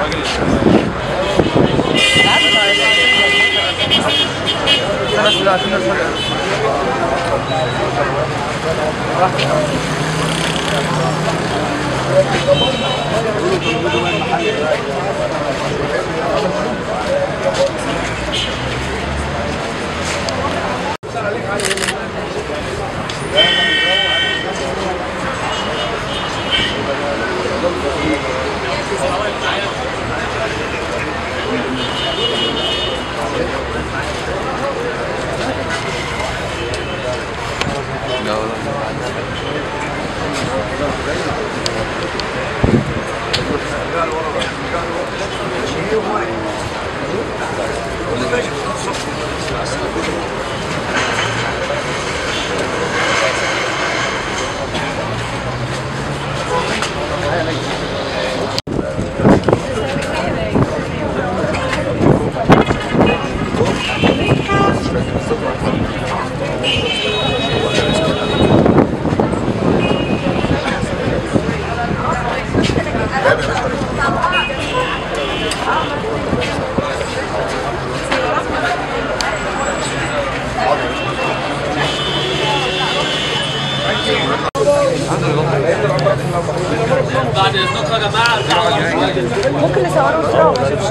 بعد اذنكم يا جماعه ارجعوا ممكن نصوره بسرعه وما نشوفش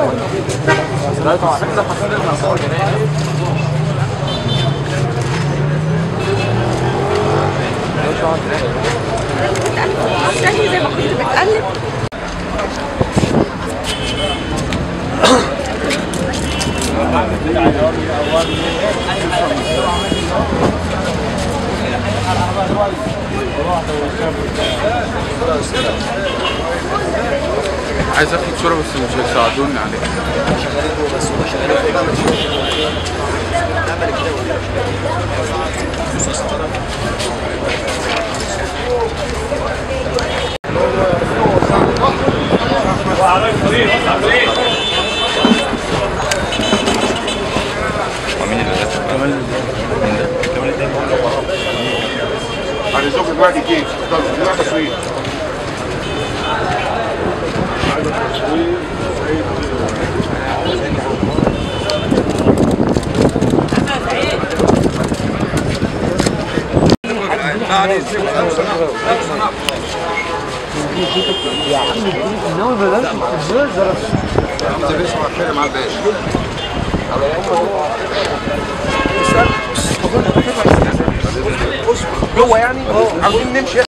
شكلي زي ما كنت بتقلب عايز اخد صورة بس مش هيساعدوني عليها هنزوق دلوقتي كيف دلوقتي تصوير جوه يعني عاوزين نمشي